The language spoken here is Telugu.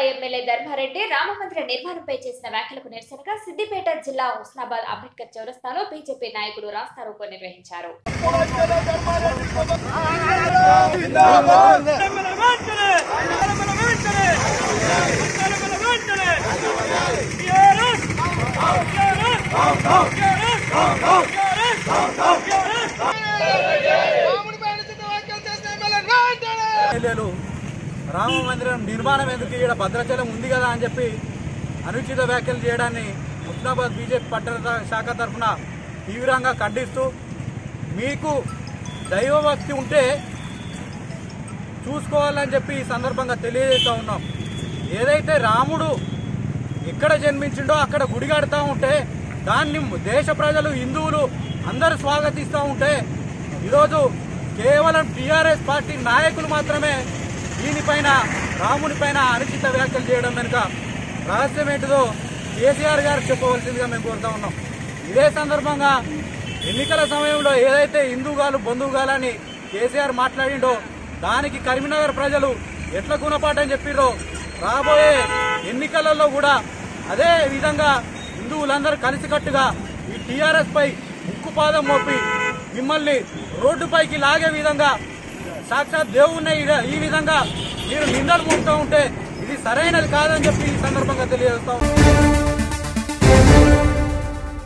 ఎమ్మెల్యే ధర్మారెడ్డి రామమందిర నిర్మాణంపై చేసిన వ్యాఖ్యలకు నిరసనగా సిద్దిపేట జిల్లా హుస్నాబాద్ అంబేద్కర్ చౌరస్తాలో బీజేపీ నాయకులు రాస్తారోకో నిర్వహించారు ఎమ్మెల్యేలు రామ మందిరం నిర్మాణం ఎందుకు ఇక్కడ భద్రాచలం ఉంది కదా అని చెప్పి అనుచిత వ్యాఖ్యలు చేయడాన్ని హుస్నాబాద్ బీజేపీ పట్టణ శాఖ తరఫున తీవ్రంగా ఖండిస్తూ మీకు దైవభక్తి ఉంటే చూసుకోవాలని చెప్పి ఈ సందర్భంగా తెలియజేస్తూ ఉన్నాం ఏదైతే రాముడు ఎక్కడ జన్మించిండో అక్కడ గుడి కడతా ఉంటే దాన్ని దేశ ప్రజలు హిందువులు అందరూ స్వాగతిస్తూ ఉంటే ఈరోజు కేవలం టీఆర్ఎస్ పార్టీ నాయకులు మాత్రమే దీనిపైన రాముని పైన అనుచిత వ్యాఖ్యలు చేయడం వెనుక రహస్యం ఏంటిదో కేసీఆర్ గారు చెప్పవలసిందిగా మేము కోరుతా ఉన్నాం ఇదే సందర్భంగా ఎన్నికల సమయంలో ఏదైతే హిందూగాలు బంధువుగాలని కేసీఆర్ మాట్లాడిండో దానికి కరీంనగర్ ప్రజలు ఎట్లా గుణపాఠం చెప్పిరో రాబోయే ఎన్నికలలో కూడా అదే విధంగా హిందువులందరూ కలిసికట్టుగా ఈ టీఆర్ఎస్ పై ఉక్కుపాదం మోపి మిమ్మల్ని రోడ్డుపైకి లాగే విధంగా సాక్షాత్ దేవుణ్ణి ఈ- ఈ విధంగా మీరు నిందలు మోపుతూ ఉంటే ఇది సరైనది కాదని చెప్పి ఈ సందర్భంగా తెలియజేస్తాం